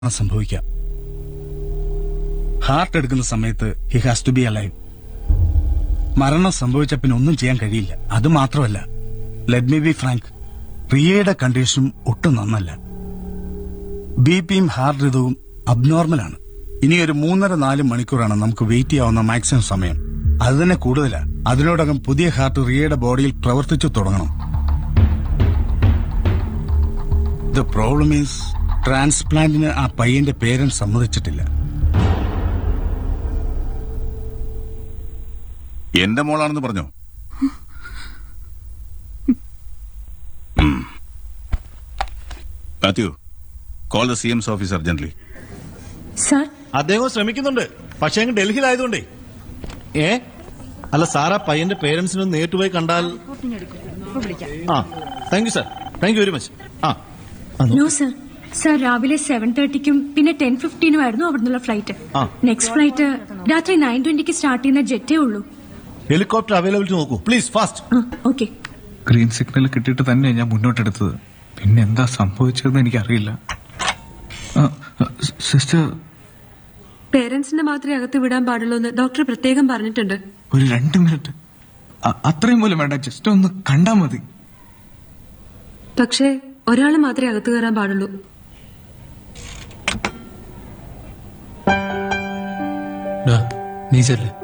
സംഭവിക്കാം ഹാർട്ട് എടുക്കുന്ന സമയത്ത് he has to be alive മരണം സംഭവിച്ച പിന്നെ ഒന്നും ചെയ്യാൻ കഴിയില്ല അത് മാത്രമല്ല ലെറ്റ് മി ബി ഫ്രാങ്ക് റിയയുടെ കണ്ടീഷനും ഒട്ടും നന്നല്ല ബി പിയും ഹാർട്ട് റിതവും അബ്നോർമലാണ് ഇനി ഒരു മൂന്നര നാല് മണിക്കൂറാണ് നമുക്ക് വെയിറ്റ് ചെയ്യാവുന്ന മാക്സിമം സമയം അത് തന്നെ കൂടുതലാ അതിനോടകം പുതിയ ഹാർട്ട് റിയയുടെ ബോഡിയിൽ പ്രവർത്തിച്ചു തുടങ്ങണം ദ പ്രോബ്ലം ഈസ് ട്രാൻസ്പ്ലാന്റിന് ആ പയ്യന്റെ പേരൻസ് സമ്മതിച്ചിട്ടില്ല എന്റെ മോളാണെന്ന് പറഞ്ഞോ ഉം. Mathew call the C M's office urgently sir അദ്ദേഹം ശ്രമിക്കുന്നുണ്ട് പക്ഷേ അങ്ങ് ഡൽഹിയിലായതുകൊണ്ടേ ഏ അല്ല സാറാ പയ്യന്റെ പേരൻസിനെ ഒന്ന് നേരിട്ട് പോയി കണ്ടാൽ ആ thank you sir thank you very much ആ ആ, നോ- നോ സർ സർ രാവിലെ സെവൻ തേർട്ടിക്കും പിന്നെ ടെൻ ഫിഫ്റ്റീനും ആയിരുന്നു അവിടുന്നുള്ള ഫ്ലൈറ്റ് ആ. നെക്സ്റ്റ് ഫ്ലൈറ്റ് രാത്രി നയൻ ട്വന്റിക്ക് സ്റ്റാർട്ട് ചെയ്യുന്ന ജെറ്റേ ഉള്ളൂ ഹെലികോപ്റ്റർ അവൈലബിലിറ്റി നോക്കൂ പ്ലീസ് ഫാസ്റ്റ് ആ ഓക്കെ ഗ്രീൻ സിഗ്നൽ കിട്ടിയിട്ട് തന്നെയാണ് ഞാൻ മുന്നോട്ടെടുത്തത് പിന്നെ എന്താ സംഭവിച്ചതെന്ന് എനിക്കറിയില്ല ആ, സ- സിസ്റ്റർ പേരൻസിനെ മാത്രമേ അകത്ത് വിടാൻ പാടുള്ളൂ എന്ന് ഡോക്ടർ പ്രത്യേകം പറഞ്ഞിട്ടുണ്ട് ഒരു രണ്ട് മിനിറ്റ് അ- അത്രയും പോലും വേണ്ട ജസ്റ്റ് ഒന്ന് കണ്ടാ മതി പക്ഷേ ഒരാൾ മാത്രമേ അകത്ത് കയറാൻ പാടുള്ളൂ ഡാ, നീ ചെല്ലേ